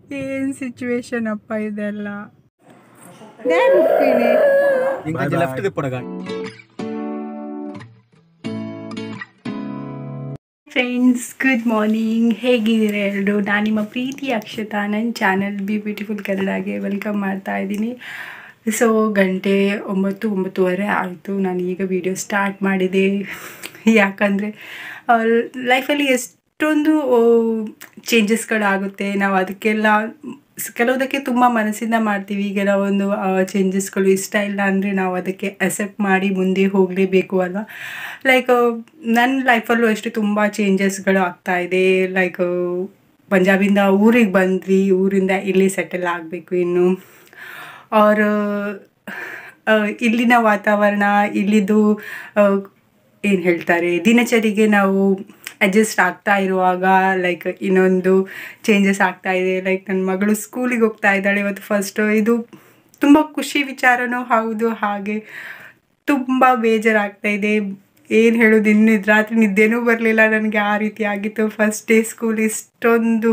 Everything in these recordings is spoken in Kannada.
ಏನು ಸಿಚುವೇಶನ್ ಅಪ್ಪ ಇದೆಲ್ಲ ಡ್ಯಾಮ್ ಉಪ್ಪಿನಿ ఇంకా లెఫ్ట్ తిప్పడగా ಫ್ರೆಂಡ್ಸ್ ಗುಡ್ ಮಾರ್ನಿಂಗ್ ಹೇಗಿದ್ದೀರ ಎಲ್ಲರೂ ನಾನು ನಿಮ್ಮ ಪ್ರೀತಿ ಅಕ್ಷತಾ ನನ್ನ ಚಾನಲ್ ಬಿ ಬ್ಯೂಟಿಫುಲ್ ಕನ್ನಡಗೆ ವೆಲ್ಕಮ್ ಮಾಡ್ತಾ ಇದ್ದೀನಿ ಸೊ ಗಂಟೆ ಒಂಬತ್ತು ಒಂಬತ್ತುವರೆ ಆಯಿತು ನಾನು ಈಗ ವಿಡಿಯೋ ಸ್ಟಾರ್ಟ್ ಮಾಡಿದೆ ಯಾಕಂದರೆ ಲೈಫಲ್ಲಿ ಎಷ್ಟೊಂದು ಚೇಂಜಸ್ಗಳಾಗುತ್ತೆ ನಾವು ಅದಕ್ಕೆಲ್ಲ ಸ್- ಕೆಲವುದಕ್ಕೆ ತುಂಬ ಮನಸ್ಸಿಂದ ಮಾಡ್ತೀವಿ ಕೆಲವೊಂದು ಚೇಂಜಸ್ಗಳು ಇಷ್ಟ ಇಲ್ಲ ಅಂದರೆ ನಾವು ಅದಕ್ಕೆ ಅಕ್ಸೆಪ್ಟ್ ಮಾಡಿ ಮುಂದೆ ಹೋಗಲೇಬೇಕು ಅಲ್ವಾ ಲೈಕ್ ನನ್ನ ಲೈಫಲ್ಲೂ ಅಷ್ಟು ತುಂಬ ಚೇಂಜಸ್ಗಳು ಆಗ್ತಾ ಇದೆ ಲೈಕ್ ಪಂಜಾಬಿಂದ ಊರಿಗೆ ಬಂದ್ವಿ ಊರಿಂದ ಇಲ್ಲಿ ಸೆಟಲ್ ಆಗಬೇಕು ಇನ್ನು ಅವ್ರ ಇಲ್ಲಿನ ವಾತಾವರಣ ಇಲ್ಲಿದ್ದು ಏನು ಹೇಳ್ತಾರೆ ದಿನಚರಿಗೆ ನಾವು ಅಡ್ಜಸ್ಟ್ ಆಗ್ತಾ ಇರುವಾಗ ಲೈಕ್ ಇನ್ನೊಂದು ಚೇಂಜಸ್ ಆಗ್ತಾ ಇದೆ ಲೈಕ್ ನನ್ನ ಮಗಳು ಸ್ಕೂಲಿಗೆ ಹೋಗ್ತಾ ಇದ್ದಾಳೆ ಇವತ್ತು ಫಸ್ಟು ಇದು ತುಂಬ ಖುಷಿ ವಿಚಾರನೂ ಹೌದು ಹಾಗೆ ತುಂಬ ಬೇಜಾರಾಗ್ತಾ ಇದೆ ಏನು ಹೇಳೋದು ಇನ್ನು ಇದ್ ರಾತ್ರಿ ನಿದ್ದೆನೂ ಬರಲಿಲ್ಲ ನನಗೆ ಆ ರೀತಿ ಆಗಿತ್ತು ಫಸ್ಟ್ ಡೇ ಸ್ಕೂಲ್ ಇಷ್ಟೊಂದು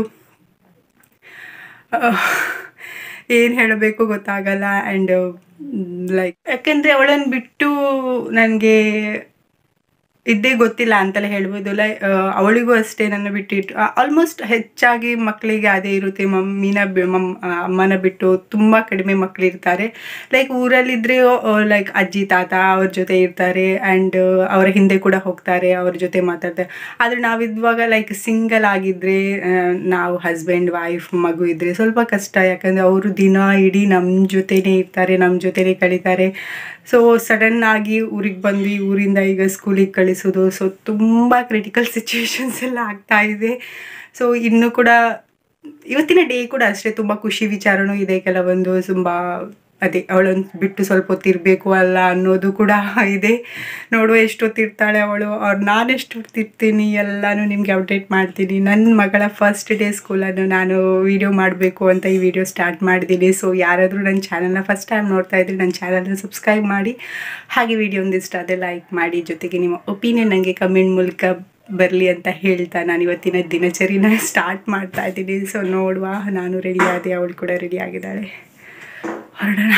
ಏನು ಹೇಳಬೇಕು ಗೊತ್ತಾಗಲ್ಲ ಆ್ಯಂಡ್ ಲೈಕ್ ಯಾಕೆಂದರೆ ಅವಳನ್ನು ಬಿಟ್ಟು ನನಗೆ ಇದ್ದೇ ಗೊತ್ತಿಲ್ಲ ಅಂತಲೇ ಹೇಳ್ಬೋದು ಲೈ ಅವಳಿಗೂ ಅಷ್ಟೇ ನನ್ನ ಬಿಟ್ಟಿಟ್ಟು ಆಲ್ಮೋಸ್ಟ್ ಹೆಚ್ಚಾಗಿ ಮಕ್ಕಳಿಗೆ ಅದೇ ಇರುತ್ತೆ ಮಮ್ಮಿನ ಬಿ ಮಮ್ ಆ, ಅಮ್ಮನ ಬಿಟ್ಟು ತುಂಬ ಕಡಿಮೆ ಮಕ್ಕಳಿರ್ತಾರೆ ಲೈಕ್ ಊರಲ್ಲಿದ್ದರೆ ಲೈಕ್ ಅಜ್ಜಿ ತಾತ ಅವ್ರ ಜೊತೆ ಇರ್ತಾರೆ ಆ್ಯಂಡ್ ಅವರ ಹಿಂದೆ ಕೂಡ ಹೋಗ್ತಾರೆ ಅವ್ರ ಜೊತೆ ಮಾತಾಡ್ತಾರೆ ಆದರೆ ನಾವಿದ್ವಾಗ ಲೈಕ್ ಸಿಂಗಲ್ ಆಗಿದ್ದರೆ ನಾವು ಹಸ್ಬೆಂಡ್ ವೈಫ್ ಮಗು ಇದ್ದರೆ ಸ್ವಲ್ಪ ಕಷ್ಟ ಯಾಕಂದರೆ ಅವರು ದಿನ ಇಡೀ ನಮ್ಮ ಜೊತೆನೇ ಇರ್ತಾರೆ ನಮ್ಮ ಜೊತೆನೇ ಕಳೀತಾರೆ ಸೊ ಸಡನ್ ಆಗಿ ಊರಿಗೆ ಬಂದ್ವಿ ಊರಿಂದ ಈಗ ಸ್ಕೂಲಿಗೆ ಕಳಿಸೋದು ಸೊ ತುಂಬ ಕ್ರಿಟಿಕಲ್ ಸಿಚುವೇಶನ್ಸ್ ಎಲ್ಲ ಆಗ್ತಾ ಇದೆ ಸೊ ಇನ್ನೂ ಕೂಡ ಇವತ್ತಿನ ಡೇ ಕೂಡ ಅಷ್ಟೇ ತುಂಬ ಖುಷಿ ವಿಚಾರನೂ ಇದೆ ಕೆಲವೊಂದು ತುಂಬ ಅದೇ ಅವಳನ್ನು ಬಿಟ್ಟು ಸ್ವಲ್ಪ ಹೊತ್ತಿರಬೇಕು ಅಲ್ಲ ಅನ್ನೋದು ಕೂಡ ಇದೆ ನೋಡುವ ಎಷ್ಟೊತ್ತಿರ್ತಾಳೆ ಅವಳು ಅವ್ರು ನಾನು ಎಷ್ಟೊತ್ತಿರ್ತೀನಿ ಎಲ್ಲನೂ ನಿಮಗೆ ಅಪ್ಡೇಟ್ ಮಾಡ್ತೀನಿ ನನ್ನ ಮಗಳ ಫಸ್ಟ್ ಡೇ ಸ್ಕೂಲನ್ನು ನಾನು ವಿಡಿಯೋ ಮಾಡಬೇಕು ಅಂತ ಈ ವಿಡಿಯೋ ಸ್ಟಾರ್ಟ್ ಮಾಡಿದ್ದೀನಿ ಸೊ ಯಾರಾದರೂ ನನ್ನ ಚಾನಲ್ನ ಫಸ್ಟ್ ಟೈಮ್ ನೋಡ್ತಾ ಇದ್ರೆ ನನ್ನ ಚಾನಲ್ನ ಸಬ್ಸ್ಕ್ರೈಬ್ ಮಾಡಿ ಹಾಗೆ ವಿಡಿಯೋ ಒಂದಿಷ್ಟ ಅದೇ ಲೈಕ್ ಮಾಡಿ ಜೊತೆಗೆ ನಿಮ್ಮ ಒಪಿನಿಯನ್ ನನಗೆ ಕಮೆಂಟ್ ಮೂಲಕ ಬರಲಿ ಅಂತ ಹೇಳ್ತಾ ನಾನು ಇವತ್ತಿನ ದಿನಚರಿನ ಸ್ಟಾರ್ಟ್ ಮಾಡ್ತಾ ಇದ್ದೀನಿ ಸೊ ನೋಡುವ ನಾನು ರೆಡಿ ಆದೆ ಅವಳು ಕೂಡ ರೆಡಿ ಆಗಿದ್ದಾಳೆ ಹೊರಡೋಣ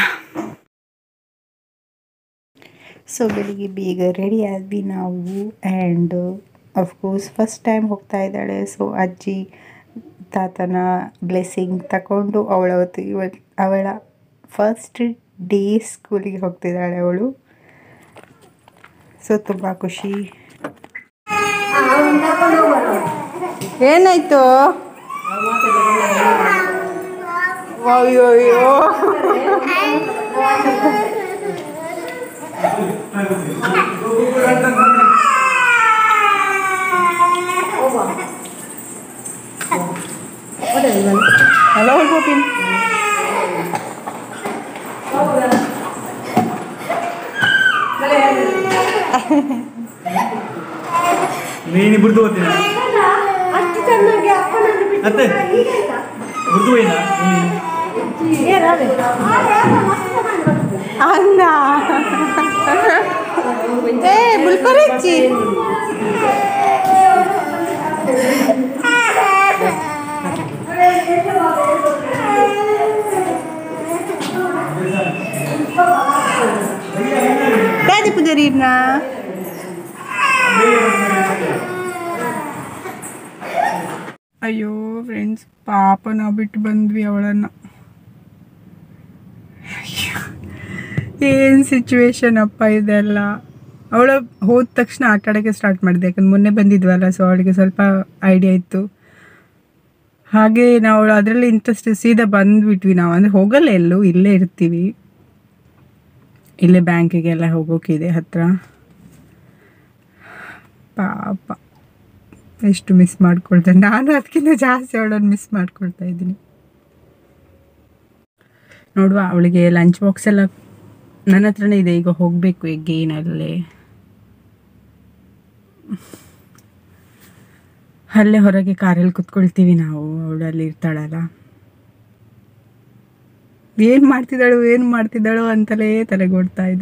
ಸೊ ಬೆಳಿಗ್ಗೆ ಬೇಗ ರೆಡಿ ಆದ್ವಿ ನಾವು ಆ್ಯಂಡ್ ಅಫ್ಕೋರ್ಸ್ ಫಸ್ಟ್ ಟೈಮ್ ಹೋಗ್ತಾ ಇದ್ದಾಳೆ ಸೊ ಅಜ್ಜಿ ತಾತನ ಬ್ಲೆಸ್ಸಿಂಗ್ ತಗೊಂಡು ಅವಳ ಅವತ್ತು ಇವತ್ತು ಅವಳ ಫಸ್ಟ್ ಡೇ ಸ್ಕೂಲಿಗೆ ಹೋಗ್ತಿದ್ದಾಳೆ ಅವಳು ಸೊ ತುಂಬ ಖುಷಿ ಏನಾಯ್ತು ಅಯ್ಯೋ ಅಯ್ಯೋ ಹಲೋ ಗೋಪಿನ್ ನೀನಿಬ್ರದ್ದು ಓದ್ತೀನಿ ಅತ್ತೆ ಉರ್ದು ಏನ ಅನ್ನ ಏ ಬುಲ್ಕೊರಿಚ್ಚಿ Dadi pujarina. ಅಯ್ಯೋ ಫ್ರೆಂಡ್ಸ್ ಪಾಪ ನಾವು ಬಿಟ್ಟು ಬಂದ್ವಿ ಅವಳನ್ನು ಏನು ಸಿಚುವೇಶನ್ ಅಪ್ಪ ಇದೆಲ್ಲ ಅವಳು ಹೋದ ತಕ್ಷಣ ಆಟ ಆಡೋಕ್ಕೆ ಸ್ಟಾರ್ಟ್ ಮಾಡಿದೆ ಯಾಕಂದ್ರೆ ಮೊನ್ನೆ ಬಂದಿದ್ವಲ್ಲ ಸೊ ಅವಳಿಗೆ ಸ್ವಲ್ಪ ಐಡಿಯಾ ಇತ್ತು ಹಾಗೆ ನಾವು ಅದರಲ್ಲಿ ಇಂಟ್ರೆಸ್ಟ್ ಸೀದಾ ಬಂದ್ಬಿಟ್ವಿ ನಾವು ಅಂದರೆ ಹೋಗಲ್ಲ ಎಲ್ಲೂ ಇಲ್ಲೇ ಇರ್ತೀವಿ ಇಲ್ಲೇ ಬ್ಯಾಂಕಿಗೆಲ್ಲ ಹೋಗೋಕ್ಕಿದೆ ಹತ್ರ ಪಾಪ ಎಷ್ಟು ಮಿಸ್ ಮಾಡ್ಕೊಳ್ತೇನೆ ನಾನು ಅದಕ್ಕಿಂತ ಜಾಸ್ತಿ ಅವಳನ್ನು ಮಿಸ್ ಮಾಡ್ಕೊಳ್ತಾ ಇದ್ದೀನಿ ನೋಡುವ ಅವಳಿಗೆ ಲಂಚ್ ಬಾಕ್ಸ್ ಎಲ್ಲ ನನ್ನ ಹತ್ರನೇ ಇದೆ ಈಗ ಹೋಗಬೇಕು ಎಗೇನಲ್ಲೇ ಅಲ್ಲೇ ಹೊರಗೆ ಕಾರಲ್ಲಿ ಕುತ್ಕೊಳ್ತೀವಿ ನಾವು ಅವಳು ಅಲ್ಲಿ ಇರ್ತಾಳಲ್ಲ ಏನು ಮಾಡ್ತಿದ್ದಾಳು ಏನು ಮಾಡ್ತಿದ್ದಾಳೋ ಅಂತಲೇ ತಲೆಗೊಡ್ತಾ ಇದೆ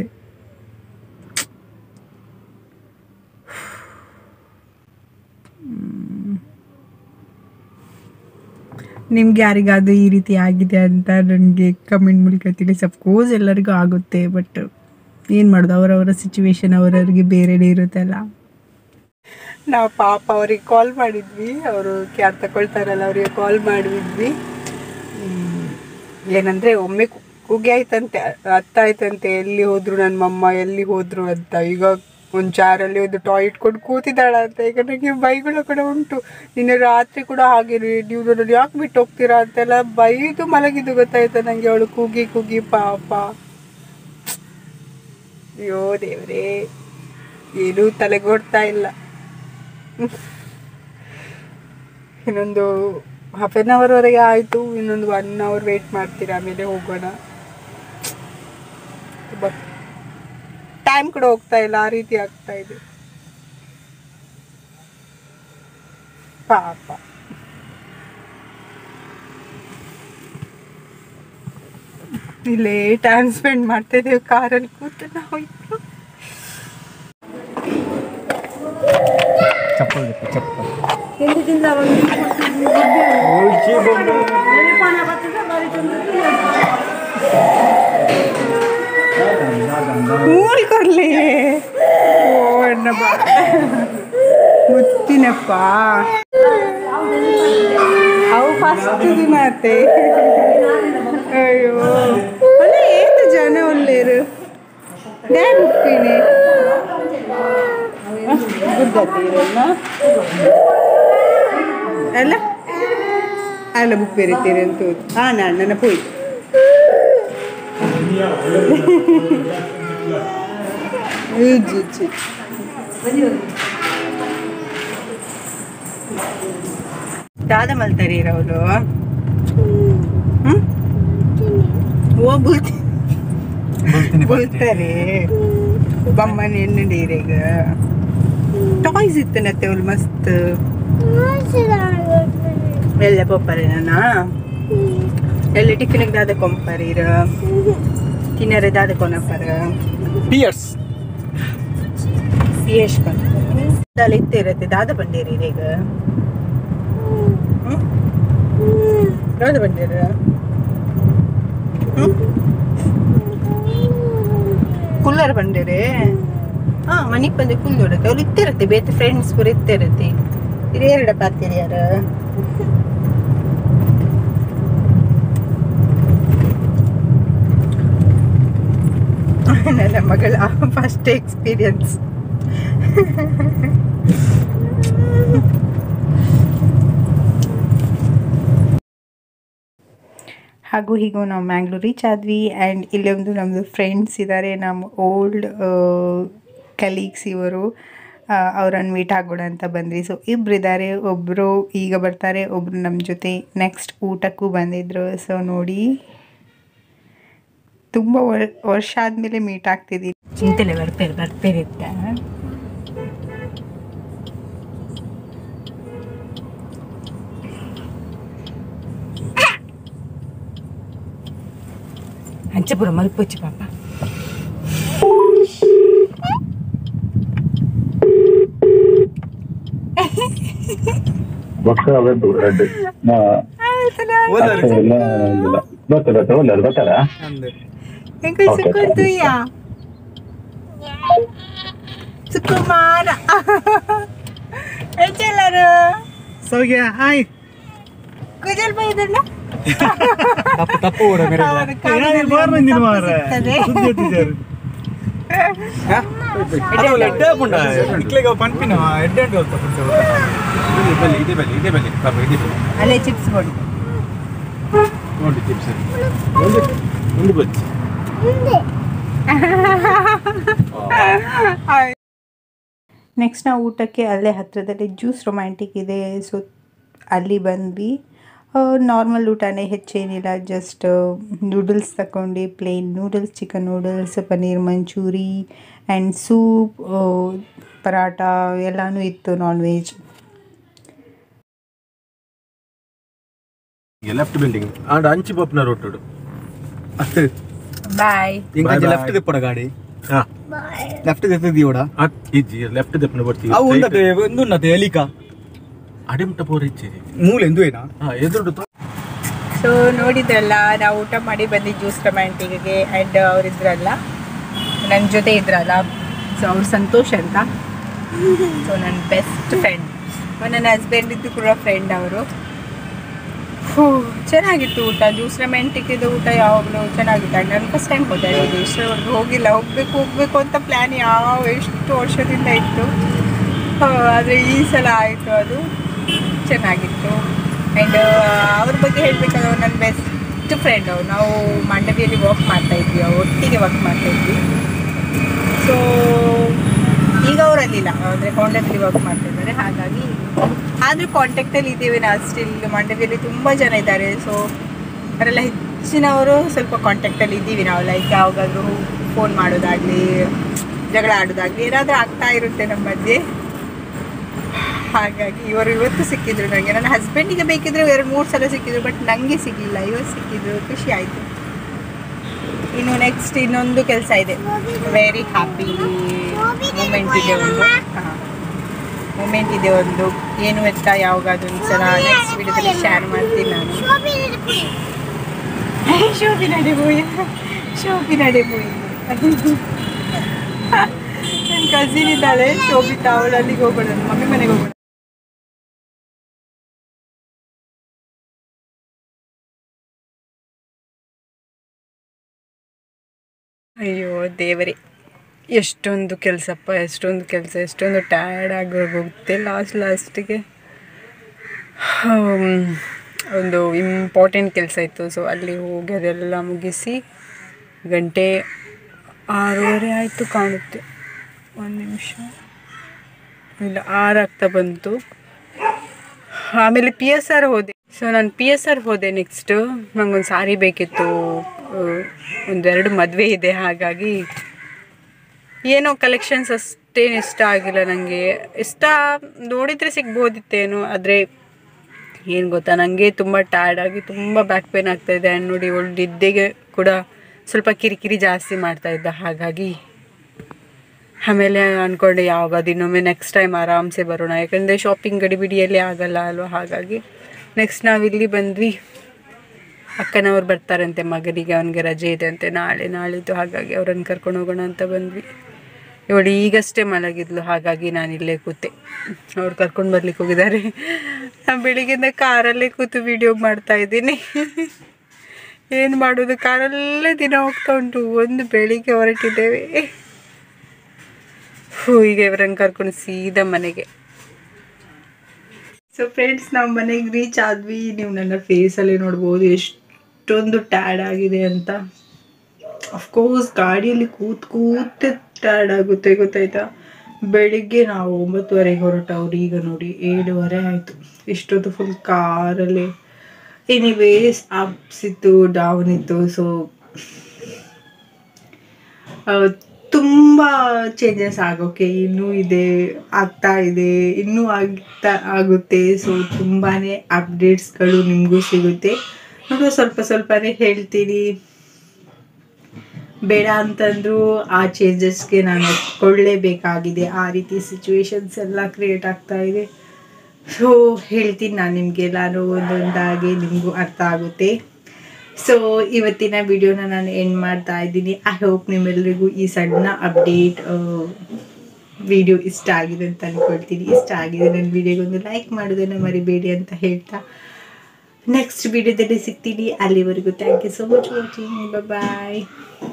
ನಿಮ್ಗೆ ಯಾರಿಗಾದ್ರೂ ಈ ರೀತಿ ಆಗಿದೆ ಅಂತ ನನಗೆ ಕಮೆಂಟ್ ಮೂಲಕ ತಿಳಿಸಿ ಅಫ್ಕೋರ್ಸ್ ಎಲ್ಲರಿಗೂ ಆಗುತ್ತೆ ಬಟ್ ಏನು ಮಾಡೋದು ಅವರವರ ಸಿಚುವೇಶನ್ ಅವರವರಿಗೆ ಬೇರೆನೇ ಇರುತ್ತಲ್ಲ ನಾವು ಪಾಪ ಅವ್ರಿಗೆ ಕಾಲ್ ಮಾಡಿದ್ವಿ ಅವರು ಕ್ಯಾಬ್ ತಗೊಳ್ತಾರಲ್ಲ ಅವರಿಗೆ ಕಾಲ್ ಮಾಡಿದ್ವಿ ಹ್ಮ್, ಏನಂದ್ರೆ ಒಮ್ಮೆ ಕು- ಕೂಗಿ ಆಯ್ತಂತೆ ಅರ್ಥ ಆಯ್ತಂತೆ ಎಲ್ಲಿ ಹೋದ್ರು ನನ್ನ ಮಮ್ಮ ಎಲ್ಲಿ ಹೋದ್ರು ಅಂತ ಈಗ ಒಂದು ಚಾರಲ್ಲಿ ಒಂದು ಟಾಯ್ ಇಟ್ಕೊಂಡು ಕೂತಿದ್ದಾಳ ಅಂತ ಈಗ ನನಗೆ ಬೈಗಳು ಕೂಡ ಉಂಟು ನಿನ್ನೆ ರಾತ್ರಿ ಕೂಡ ಹಾಗೆ ನೀವು ನನ್ನನ್ನು ಯಾಕೆ ಬಿಟ್ಟು ಹೋಗ್ತೀರಾ ಅಂತೆಲ್ಲ ಬೈದು ಮಲಗಿದ್ದು ಗೊತ್ತಾಯ್ತು ನನಗೆ ಅವಳು ಕೂಗಿ ಕೂಗಿ ಪಾಪ ಅಯ್ಯೋ ದೇವ್ರೇ ಏನೂ ತಲೆಗೊಡ್ತಾ ಇಲ್ಲ ಇನ್ನೊಂದು ಹಾಫ್ ಆನ್ ಅವರ್ವರೆಗೆ ಆಯಿತು ಇನ್ನೊಂದು ಒನ್ ಅವರ್ ವೆಯ್ಟ್ ಮಾಡ್ತೀರಾ ಆಮೇಲೆ ಹೋಗೋಣ ಟೈಮ್ ಕೂಡ ಹೋಗ್ತಾ ಇಲ್ಲ ಆ ರೀತಿ ಆಗ್ತಾ ಇದೆ ಪಾಪ ಇಲ್ಲೇ ಟೈಮ್ ಸ್ಪೆಂಡ್ ಮಾಡ್ತಾ ಇದ್ದೇವೆ ಕಾರಲ್ಲಿ ಕೂತು ನಾವು ಇಬ್ರು. ಚಪ್ಪಲ್ ಚಪ್ಪಲ್ ಮೂಲ್ ಕೊರ್ಲಿ ಓ ಅಣ್ಣ ಬಾ ಮುತ್ತಿನಪ್ಪ ಅವು ಫಸ್ಟ್ ದಿನ ಆತೆ ಅಯ್ಯೋ ಅಲ್ಲ ಏನು ಜನ ಒಳ್ಳೆಯರು ಡ್ಯಾನ್ ಉಪ್ಪಿನಿ ಗುದ್ದತ್ತೀರಲ್ಲ ಅಲ್ಲ ಅಲ್ಲ ಬುಪ್ಪಿರಿತೀರಿ ಅಂತ ಹಾಂ ನಾನು ನನ್ನ ಪೋಯ್ ಇಜ್ಜಿ ಇಜ್ಜಿ ದಾದ ಮಲ್ತಾರಿ ಅವಳು ಹ್ಮ್ ಓ ಬುಲ್ತಿ ಬುಲ್ತಾರೆ ಬಮ್ಮನ ಎಣ್ಣೆ ಡೀರೆಗ ಟಾಯ್ಸ್ ಇತ್ತನತ್ತೆ ಅವಳು ಮಸ್ತ್ ಎಲ್ಲ ಪಪ್ಪರೆ ನಾನ ಎಲ್ಲ ಟಿಫಿನಿಗೆ ದಾದ ಕೊಂಪರೀರ ತಿನ್ನರೆ ದಾದ ಕೊನಪರ ಪಿಯರ್ಸ್ ಸಿಯೇಶ್ ದಾಲ ಇತ್ತಿರತ್ತೆ ದಾದ ಬಂಡೇರಿ ಈಗ ಹ್ಮ್ ದಾದ ಬಂಡೇರ ಹ್ಮ್ ಕುಲ್ಲರ್ ಬಂಡೇರೆ ಹಾ ಮನೆಗೆ ಬಂದು ಕುಲ್ಲೋಡತ್ತೆ ಅವ್ರು ಇತ್ತಿರತ್ತೆ ಬೇತೆ ಫ್ರೆಂಡ್ಸ್ ಪೂರ ಇತ್ತಿರತ್ತೆ ಇದು ಎರಡ ಪಾತಿರಿ ಯಾರ ನನ್ನ ಮಗಳ ಫಸ್ಟ್ ಎಕ್ಸ್ಪೀರಿಯನ್ಸ್ ಹಾಗೂ ಹೀಗೂ ನಾವು ಮ್ಯಾಂಗ್ಳೂರ್ ರೀಚ್ ಆದ್ವಿ ಆ್ಯಂಡ್ ಇಲ್ಲಿ ಒಂದು ನಮ್ಮದು ಫ್ರೆಂಡ್ಸ್ ಇದ್ದಾರೆ ನಮ್ಮ ಓಲ್ಡ್ ಕಲೀಗ್ಸ್ ಇವರು ಅವರನ್ನು ಮೀಟ್ ಆಗೋಣ ಅಂತ ಬಂದ್ವಿ ಸೊ ಇಬ್ರು ಇದ್ದಾರೆ ಒಬ್ಬರು ಈಗ ಬರ್ತಾರೆ ಒಬ್ಬರು ನಮ್ಮ ಜೊತೆ ನೆಕ್ಸ್ಟ್ ಊಟಕ್ಕೂ ಬಂದಿದ್ರು ಸೊ ನೋಡಿ ತುಂಬ ವರ್ಷ ಆದಮೇಲೆ ಮೀಟ್ ಆಗ್ತಿದ್ದೀನಿ ಚಿಂತೆಲೆ ಬರ್ತಾರೆ ಬರ್ತಾರೆ ಅಂತ ಹಂಚಪುರ ಮಲ್ಪೊಚ್ಚು ಪಾಪ ಬೊಕ್ಕ ಅವೆದ್ದು ರೆಡ್ ಗೊತ್ತ ಗೊತ್ತ ಒಳ್ಳೆದು ಗೊತ್ತಾರ ಹೆಂಗ ಸುಕ್ಕುಂತುಯ್ಯ ಸುಕುಮಾರ ಹೆಚ್ಚೆಲ್ಲರು ಸೌಗ್ಯ ಹಾಯ್ ಕುಜಲ್ ಬೈದಣ್ಣ ತಪ್ಪು ತಪ್ಪು ಓಡ ಮೇರೆ ಅವ್ರ ಕಾಲಿನಲ್ಲಿ ಏನಾದ್ರು ಬಾರ್ ಬಂದಿನ ಮಾರ ಸಿಗ್ತದೆ. ಸುದ್ದಿ ಎತ್ತಿದ್ದಾರೆ ಅದು ಎಡ್ಡೆ ಹಾಕೊಂಡ ಇಕ್ಲೆಗೆ ಪನ್ಪಿನ ಎಡ್ಡೆ ಅಂತ ಹೇಳ್ತಾ ಬಲ್ಲಿ ಇದೆ ಬಲ್ಲಿ ಇದೆ ಬಲ್ಲಿ ಪಾಪ ಇದೆ ಬಲ್ಲಿ ಅಲ್ಲೇ ಚಿಪ್ಸ್ ಕೊಡಿ ನೋಡಿ ಚಿಪ್ಸ್ ಒಂದು ಒಂದು ಬಜ್ಜಿ ನೆಕ್ಸ್ಟ್ ನಾವು ಊಟಕ್ಕೆ ಅಲ್ಲೇ ಹತ್ತಿರದಲ್ಲಿ ಜ್ಯೂಸ್ ರೊಮ್ಯಾಂಟಿಕ್ ಇದೆ ಸೊ ಅಲ್ಲಿ ಬಂದ್ವಿ ನಾರ್ಮಲ್ ಊಟನೇ ಹೆಚ್ಚೇನಿಲ್ಲ ಜಸ್ಟ್ ನೂಡಲ್ಸ್ ತಗೊಂಡು plain noodles chicken noodles paneer manchurian and soup paratha ಎಲ್ಲನೂ ಇತ್ತು ನಾನ್ ವೆಜ್ ಲೆಫ್ಟ್ ಬಿಲ್ಡಿಂಗ್ ಆಂಡ ಅಂಚಿ ಬಪ್ನ ರೋಟೋಡು ಅಷ್ಟು ಬಾಯ್ ಇಂಕ Bye bye. ಲೆಫ್ಟ್ ತೆಪ್ಪಡ ಗಾಡಿ ಹಾ ಲೆಫ್ಟ್ ತೆತ್ತದಿ ಓಡ ಇಜ್ಜಿ ಲೆಫ್ಟ್ ದಪ್ಪನ ಬರ್ತೀವಿ ಅವು ಉಂಡತೆ ಒಂದು ಉನ್ನತೆ ಎಲಿಕ ಅಡಿಮಟ ಪೋರ ಇಚ್ಚಿರಿ ಮೂಲೆ ಎಂದು ಏನಾ ಹಾ ಎದುರುಡು ಸೊ ನೋಡಿದ್ರಲ್ಲ ನಾವು ಊಟ ಮಾಡಿ ಬಂದಿದ್ದು ಜ್ಯೂಸ್ ರೊಮ್ಯಾಂಟಿಕ್ಗೆ ಆ್ಯಂಡ್ ಅವರಿದ್ರಲ್ಲ ನನ್ನ ಜೊತೆ ಇದ್ರಲ್ಲ ಸೊ ಅವ್ರು ಸಂತೋಷ್ ಅಂತ ಸೊ ನನ್ನ ಬೆಸ್ಟ್ ಫ್ರೆಂಡ್ ನನ್ನ ಹಸ್ಬೆಂಡ್ ಇದ್ದು ಕೂಡ ಫ್ರೆಂಡ್ ಅವರು ಹೋ ಚೆನ್ನಾಗಿತ್ತು ಊಟ ಜ್ಯೂಸ್ ರೊಮ್ಯಾಂಟಿಕ್ ಇದು ಊಟ ಯಾವಾಗಲೂ ಚೆನ್ನಾಗಿತ್ತು ಆ್ಯಂಡ್ ನಾನು ಫಸ್ಟ್ ಟೈಮ್ ಹೋದೆ ಇದು ಇಷ್ಟರವರೆಗೂ ಹೋಗಿಲ್ಲ ಹೋಗಬೇಕು ಹೋಗಬೇಕು ಅಂತ ಪ್ಲ್ಯಾನ್ ಯಾವ ಎಷ್ಟು ವರ್ಷದಿಂದ ಇತ್ತು ಆದರೆ ಈ ಸಲ ಆಯಿತು ಅದು ಚೆನ್ನಾಗಿತ್ತು ಆ್ಯಂಡ್ ಅವ್ರ ಬಗ್ಗೆ ಹೇಳಬೇಕಾದ್ರೆ ಅವ್ರು ನನ್ನ ಬೆಸ್ಟ್ ಫ್ರೆಂಡ್ ಅವ್ರು ನಾವು ಮಂಡವಿಯಲ್ಲಿ ವರ್ಕ್ ಮಾಡ್ತಾ ಇದ್ವಿ ಅವ್ರು ಒಟ್ಟಿಗೆ ವರ್ಕ್ ಮಾಡ್ತಾ ಇದ್ವಿ ಸೊ ಈಗ ಅವರಲ್ಲಿಲ್ಲ ಅಂದರೆ ಕಾಂಟ್ಯಾಕ್ಟಲ್ಲಿ ವರ್ಕ್ ಮಾಡ್ತಿದ್ದಾರೆ ಹಾಗಾಗಿ ಆದರೂ ಕಾಂಟ್ಯಾಕ್ಟಲ್ಲಿ ಇದ್ದೀವಿ ನಾವು ಸ್ಟಿಲ್ ಮಂಡವಿಯಲ್ಲಿ ತುಂಬ ಜನ ಇದ್ದಾರೆ ಸೊ ಅವರೆಲ್ಲ ಹೆಚ್ಚಿನವರು ಸ್ವಲ್ಪ ಕಾಂಟ್ಯಾಕ್ಟಲ್ಲಿ ಇದ್ದೀವಿ ನಾವು ಲೈಕ್ ಯಾವಾಗಾದ್ರೂ ಫೋನ್ ಮಾಡೋದಾಗಲಿ ಜಗಳ ಆಡೋದಾಗಲಿ ಏನಾದರೂ ಆಗ್ತಾ ಇರುತ್ತೆ ನಮ್ಮ ಮಧ್ಯೆ ಹಾಗಾಗಿ ಇವರು ಇವತ್ತು ಸಿಕ್ಕಿದ್ರು ನನಗೆ ನನ್ನ ಹಸ್ಬೆಂಡಿಗೆ ಬೇಕಿದ್ರೆ ಎರಡು ಮೂರು ಸಲ ಸಿಕ್ಕಿದ್ರು ಬಟ್ ನನಗೆ ಸಿಗಲಿಲ್ಲ ಇವತ್ತು ಸಿಕ್ಕಿದ್ರು ಖುಷಿ ಆಯಿತು ಇನ್ನು ನೆಕ್ಸ್ಟ್ ಇನ್ನೊಂದು ಕೆಲಸ ಇದೆ ವೆರಿ ಹ್ಯಾಪಿ ಮೂಮೆಂಟ್ ಇದೆ ಒಂದು ಹಾಂ ಮೂಮೆಂಟ್ ಇದೆ ಒಂದು ಏನು ಎತ್ತ ಯಾವಾಗಾದ್ರೂ ಒಂದು ಸಲ ನೆಕ್ಸ್ಟ್ ವಿಡಿಯೋದಲ್ಲಿ ಶೇರ್ ಮಾಡ್ತೀನಿ ನಾನು ಶೋಭಿ ನಡೆಬೋಯ್ ಶೋಭಿ ನಡೆಬೋಯ್ ನನ್ನ ಕಸಿನ್ ಇದ್ದಾಳೆ ಶೋಭಿತಾ ಅವಳು ಅಲ್ಲಿಗೆ ಹೋಗೋಣ ನನ್ನ ಮಮ್ಮಿ ಮನೆಗೆ ಹೋಗೋಣ ಅಯ್ಯೋ ದೇವರೇ ಎಷ್ಟೊಂದು ಕೆಲಸಪ್ಪ ಎಷ್ಟೊಂದು ಕೆಲಸ ಎಷ್ಟೊಂದು ಟಯರ್ಡ್ ಆಗೋಗುತ್ತೆ ಲಾಸ್ಟ್ ಲಾಸ್ಟಿಗೆ ಒಂದು ಇಂಪಾರ್ಟೆಂಟ್ ಕೆಲಸ ಇತ್ತು ಸೊ ಅಲ್ಲಿ ಹೋಗಿ ಅದೆಲ್ಲ ಮುಗಿಸಿ ಗಂಟೆ ಆರೂವರೆ ಆಯಿತು ಕಾಣುತ್ತೆ ಒಂದು ನಿಮಿಷ ಇಲ್ಲ ಆರು ಆಗ್ತಾ ಬಂತು ಆಮೇಲೆ ಪಿ ಎಸ್ ಆರ್ ಹೋದೆ ಸೊ ನಾನು ಪಿ ಎಸ್ ಆರ್ ಹೋದೆ ನೆಕ್ಸ್ಟು ನಂಗೊಂದು ಸಾರಿ ಬೇಕಿತ್ತು ಆ, ಒಂದೆರಡು ಮದುವೆ ಇದೆ ಹಾಗಾಗಿ ಏನೋ ಕಲೆಕ್ಷನ್ಸ್ ಅಷ್ಟೇನು ಇಷ್ಟ ಆಗಿಲ್ಲ ನನಗೆ ಇಷ್ಟ ನೋಡಿದರೆ ಸಿಗ್ಬೋದಿತ್ತೇನೋ ಆದರೆ ಏನು ಗೊತ್ತಾ ನನಗೆ ತುಂಬ ಟಯರ್ಡ್ ಆಗಿ ತುಂಬ ಬ್ಯಾಕ್ ಪೇನ್ ಆಗ್ತಾಯಿದೆ ಆ್ಯಂಡ್ ನೋಡಿ ಒಳ್ಳೆ ನಿದ್ದೆಗೆ ಕೂಡ ಸ್ವಲ್ಪ ಕಿರಿಕಿರಿ ಜಾಸ್ತಿ ಮಾಡ್ತಾ ಇದ್ದ ಹಾಗಾಗಿ ಆಮೇಲೆ ಅಂದ್ಕೊಂಡೆ ಯಾವಾಗ ಇನ್ನೊಮ್ಮೆ ನೆಕ್ಸ್ಟ್ ಟೈಮ್ ಆರಾಮ್ಸೆ ಬರೋಣ ಯಾಕಂದರೆ ಶಾಪಿಂಗ್ ಗಡಿಬಿಡಿಯಲ್ಲಿ ಆಗಲ್ಲ ಅಲ್ವಾ ಹಾಗಾಗಿ ನೆಕ್ಸ್ಟ್ ನಾವು ಇಲ್ಲಿ ಬಂದ್ವಿ ಅಕ್ಕನವ್ರು ಬರ್ತಾರಂತೆ ಮಗನಿಗೆ ಅವನಿಗೆ ರಜೆ ಇದೆ ಅಂತೆ ನಾಳೆ ನಾಳಿದ್ದು ಹಾಗಾಗಿ ಅವ್ರನ್ನ ಕರ್ಕೊಂಡು ಹೋಗೋಣ ಅಂತ ಬಂದ್ವಿ ಇವಳು ಈಗಷ್ಟೇ ಮಲಗಿದ್ಲು ಹಾಗಾಗಿ ನಾನು ಇಲ್ಲೇ ಕೂತೆ ಅವ್ರು ಕರ್ಕೊಂಡು ಬರ್ಲಿಕ್ಕೆ ಹೋಗಿದ್ದಾರೆ ನಾನು ಬೆಳಿಗ್ಗೆಯಿಂದ ಕಾರಲ್ಲೇ ಕೂತು ವಿಡಿಯೋ ಮಾಡ್ತಾ ಇದ್ದೀನಿ ಏನು ಮಾಡೋದು ಕಾರಲ್ಲೇ ದಿನ ಹೋಗ್ತಾ ಉಂಟು ಒಂದು ಬೆಳಿಗ್ಗೆ ಹೊರಟಿದ್ದೇವೆ ಹೂ ಈಗ ಇವ್ರನ್ನ ಕರ್ಕೊಂಡು ಸೀದಾ ಮನೆಗೆ ಸೊ ಫ್ರೆಂಡ್ಸ್ ನಾವು ಮನೆಗೆ ರೀಚ್ ಆದ್ವಿ ನೀವು ನನ್ನ ಫೇಸಲ್ಲಿ ನೋಡ್ಬೋದು ಎಷ್ಟೊಂದು ಟ್ಯಾಡ್ ಆಗಿದೆ ಅಂತ ಅಫ್ಕೋರ್ಸ್ ಗಾಡಿಯಲ್ಲಿ ಕೂತ್ ಕೂತೆ ಟ್ಯಾಡ್ ಆಗುತ್ತೆ ಗೊತ್ತಾಯ್ತಾ ಬೆಳಿಗ್ಗೆ ನಾವು ಒಂಬತ್ತುವರೆಗೆ ಹೊರಟವ್ರು ಈಗ ನೋಡಿ ಏಳುವರೆ ಆಯಿತು ಇಷ್ಟೊತ್ತು ಫುಲ್ ಕಾರಲ್ಲಿ ಎನಿವೇಸ್ ಅಪ್ಸ್ ಇತ್ತು ಡೌನ್ ಇತ್ತು ಸೊ ತುಂಬ ಚೇಂಜಸ್ ಆಗೋಕೆ ಇನ್ನೂ ಇದೆ ಆಗ್ತಾ ಇದೆ ಇನ್ನೂ ಆಗ್ತಾ ಆಗುತ್ತೆ ಸೊ ತುಂಬಾ ಅಪ್ಡೇಟ್ಸ್ಗಳು ನಿಮಗೂ ಸಿಗುತ್ತೆ ನೋಡುವ ಸ್ವಲ್ಪ ಸ್ವಲ್ಪನೇ ಹೇಳ್ತೀನಿ ಬೇಡ ಅಂತಂದ್ರು ಆ ಚೇಂಜಸ್ಗೆ ನಾನು ಒಪ್ಕೊಳ್ಳೇಬೇಕಾಗಿದೆ ಆ ರೀತಿ ಸಿಚುವೇಶನ್ಸ್ ಎಲ್ಲ ಕ್ರಿಯೇಟ್ ಆಗ್ತಾ ಇದೆ ಸೊ ಹೇಳ್ತೀನಿ ನಾನು ನಿಮಗೆ ನಾನು ಒಂದೊಂದಾಗಿ ನಿಮಗೂ ಅರ್ಥ ಆಗುತ್ತೆ ಸೊ ಇವತ್ತಿನ ವಿಡಿಯೋನ ನಾನು ಎಂಡ್ ಮಾಡ್ತಾ ಇದ್ದೀನಿ ಐ ಹೋಪ್ ನಿಮ್ಮೆಲ್ಲರಿಗೂ ಈ ಸಣ್ಣ ಅಪ್ಡೇಟ್ ವಿಡಿಯೋ ಇಷ್ಟ ಆಗಿದೆ ಅಂತ ಅಂದ್ಕೊಳ್ತೀನಿ ಇಷ್ಟ ಆಗಿದೆ ನನ್ನ ವಿಡಿಯೋಗೊಂದು ಲೈಕ್ ಮಾಡೋದನ್ನು ಮರಿಬೇಡಿ ಅಂತ ಹೇಳ್ತಾ ನೆಕ್ಸ್ಟ್ ವಿಡಿಯೋದಲ್ಲಿ ಸಿಗ್ತೀನಿ ಅಲ್ಲಿವರೆಗೂ thank you so much watching bye